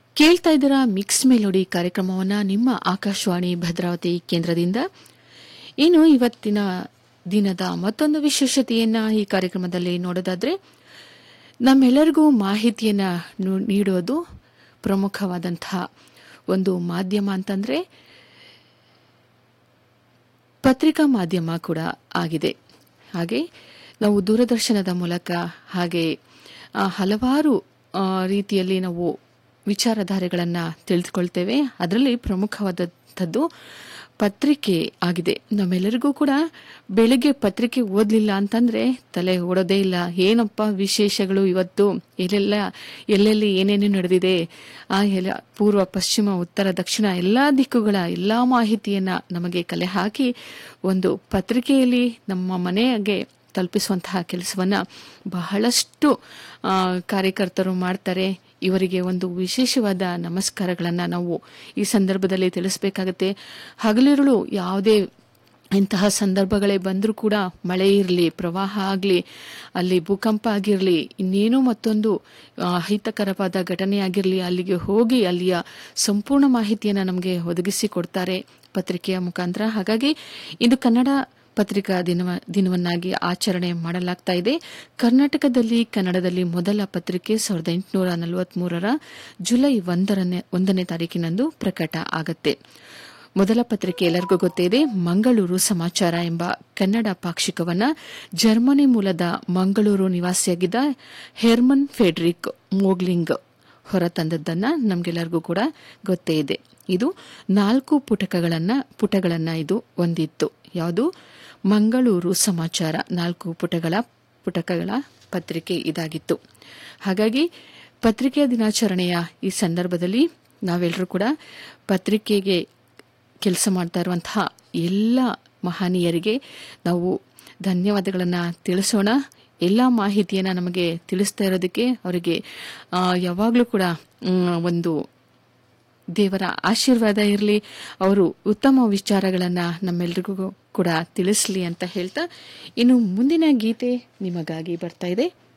ಕೇಳ್ತಾ ಇದ್ದೀರಾ mix melody ಕಾರ್ಯಕ್ರಮವನ್ನು ನಿಮ್ಮ ಆಕಾಶವಾಣಿ ಭದ್ರಾವತಿ ಕೇಂದ್ರದಿಂದ ಇನ್ನು ಇವತ್ತಿನ ದಿನದ ಮತ್ತೊಂದು ವಿಶೇಷತೆಯನ್ನ ಈ ಕಾರ್ಯಕ್ರಮದಲ್ಲಿ ನೋಡೋದಾದ್ರೆ ನಮ್ಮೆಲ್ಲರಿಗೂ ಮಾಹಿತಿಯನ್ನ ನು- ನೀಡೋದು ಪ್ರಮುಖವಾದಂತಹ ಒಂದು ಮಾಧ್ಯಮ ಅಂತಂದ್ರೆ ಪತ್ರಿಕಾ ಮಾಧ್ಯಮ ಕೂಡ ಆಗಿದೆ ಹಾಗೆ ನಾವು ದೂರದರ್ಶನದ ಮೂಲಕ ಹಾಗೆ ಆ, ಹಲವಾರು ಆ, ರೀತಿಯಲ್ಲಿ ನಾವು ವಿಚಾರಧಾರೆಗಳನ್ನು ತಿಳಿದುಕೊಳ್ತೇವೆ ಅದರಲ್ಲಿ ಪ್ರಮುಖವಾದಂಥದ್ದು ಪತ್ರಿಕೆ ಆಗಿದೆ ನಮ್ಮೆಲ್ಲರಿಗೂ ಕೂಡ ಬೆಳಿಗ್ಗೆ ಪತ್ರಿಕೆ ಓದಲಿಲ್ಲ ಅಂತಂದ್ರೆ ತಲೆ ಓಡೋದೇ ಇಲ್ಲ ಏನಪ್ಪ ವಿಶೇಷಗಳು ಇವತ್ತು ಎಲ್ಲೆಲ್ಲ ಎಲ್ಲೆಲ್ಲಿ ಏನೇನು ನಡೆದಿದೆ ಆ ಎಲ್ಲ ಪೂರ್ವ ಪಶ್ಚಿಮ ಉತ್ತರ ದಕ್ಷಿಣ ಎಲ್ಲಾ ದಿಕ್ಕುಗಳ ಎಲ್ಲಾ ಮಾಹಿತಿಯನ್ನ ನಮಗೆ ಕಲೆ ಹಾಕಿ ಒಂದು ಪತ್ರಿಕೆಯಲ್ಲಿ ನಮ್ಮ ಮನೆಗೆ ತಲುಪಿಸುವಂತಹ ಕೆಲಸವನ್ನ ಬಹಳಷ್ಟು ಆ, ಕಾರ್ಯಕರ್ತರು ಮಾಡ್ತಾರೆ ಇವರಿಗೆ ಒಂದು ವಿಶೇಷವಾದ ನಮಸ್ಕಾರಗಳನ್ನ ನಾವು ಈ ಸಂದರ್ಭದಲ್ಲಿ ತಿಳಿಸಬೇಕಾಗತ್ತೆ ಹಗಲಿರುಳು ಯಾವುದೇ ಇಂತಹ ಸಂದರ್ಭಗಳೇ ಬಂದರೂ ಕೂಡ ಮಳೆ ಇರಲಿ ಪ್ರವಾಹ ಆಗಲಿ ಅಲ್ಲಿ ಭೂಕಂಪ ಆಗಿರಲಿ ಇನ್ನೇನೋ ಮತ್ತೊಂದು ಆ, ಅಹಿತಕರವಾದ ಘಟನೆ ಆಗಿರಲಿ ಅಲ್ಲಿಗೆ ಹೋಗಿ ಅಲ್ಲಿಯ ಸಂಪೂರ್ಣ ಮಾಹಿತಿಯನ್ನು ನಮಗೆ ಒದಗಿಸಿ ಕೊಡ್ತಾರೆ ಪತ್ರಿಕೆಯ ಮುಖಾಂತರ ಹಾಗಾಗಿ ಇದು ಕನ್ನಡ ಪತ್ರಿಕಾ ದಿನವ ದಿನವನ್ನಾಗಿ ಆಚರಣೆ ಮಾಡಲಾಗ್ತಾ ಇದೆ ಕರ್ನಾಟಕದಲ್ಲಿ ಕನ್ನಡದಲ್ಲಿ ಮೊದಲ ಪತ್ರಿಕೆ ಸಾವಿರದ ಎಂಟುನೂರ ನಲವತ್ಮೂರರ ಜುಲೈ ಒಂದರನೇ ಒಂದನೇ ತಾರೀಕಿನಂದು ಪ್ರಕಟ ಆಗತ್ತೆ ಮೊದಲ ಪತ್ರಿಕೆ ಎಲ್ಲರಿಗೂ ಗೊತ್ತೇ ಇದೆ ಮಂಗಳೂರು ಸಮಾಚಾರ ಎಂಬ ಕನ್ನಡ ಪಾಕ್ಷಿಕವನ್ನ ಜರ್ಮನಿ ಮೂಲದ ಮಂಗಳೂರು ನಿವಾಸಿಯಾಗಿದ್ದ ಹೆರ್ಮನ್ ಫೆಡ್ರಿಕ್ ಮೋಗ್ಲಿಂಗ್ ಹೊರತಂದದ್ದನ್ನ ನಮಗೆಲ್ಲರಿಗೂ ಕೂಡ ಗೊತ್ತೇ ಇದೆ ಇದು ನಾಲ್ಕು ಪುಟಕಗಳನ್ನ ಪುಟಗಳನ್ನ ಇದು ಹೊಂದಿತ್ತು ಯಾವುದು ಮಂಗಳೂರು ಸಮಾಚಾರ ನಾಲ್ಕು ಪುಟಗಳ ಪುಟಕಗಳ ಪತ್ರಿಕೆ ಇದಾಗಿತ್ತು ಹಾಗಾಗಿ ಪತ್ರಿಕೆಯ ದಿನಾಚರಣೆಯ ಈ ಸಂದರ್ಭದಲ್ಲಿ ನಾವೆಲ್ಲರೂ ಕೂಡ ಪತ್ರಿಕೆಗೆ ಕೆಲಸ ಮಾಡ್ತಾ ಇರುವಂತಹ ಎಲ್ಲ ಮಹನೀಯರಿಗೆ ನಾವು ಧನ್ಯವಾದಗಳನ್ನು ತಿಳಿಸೋಣ ಎಲ್ಲ ಮಾಹಿತಿಯನ್ನು ನಮಗೆ ತಿಳಿಸ್ತಾ ಇರೋದಕ್ಕೆ ಅವರಿಗೆ ಆ, ಯಾವಾಗಲೂ ಕೂಡ ಮ್, ಒಂದು ದೇವರ ಆಶೀರ್ವಾದ ಇರಲಿ ಅವರು ಉತ್ತಮ ವಿಚಾರಗಳನ್ನು ನಮ್ಮೆಲ್ರಿಗೂ ಕೂಡ ತಿಳಿಸ್ಲಿ ಅಂತ ಹೇಳ್ತಾ ಇನ್ನು ಮುಂದಿನ ಗೀತೆ ನಿಮಗಾಗಿ ಬರ್ತಾ ಇದೆ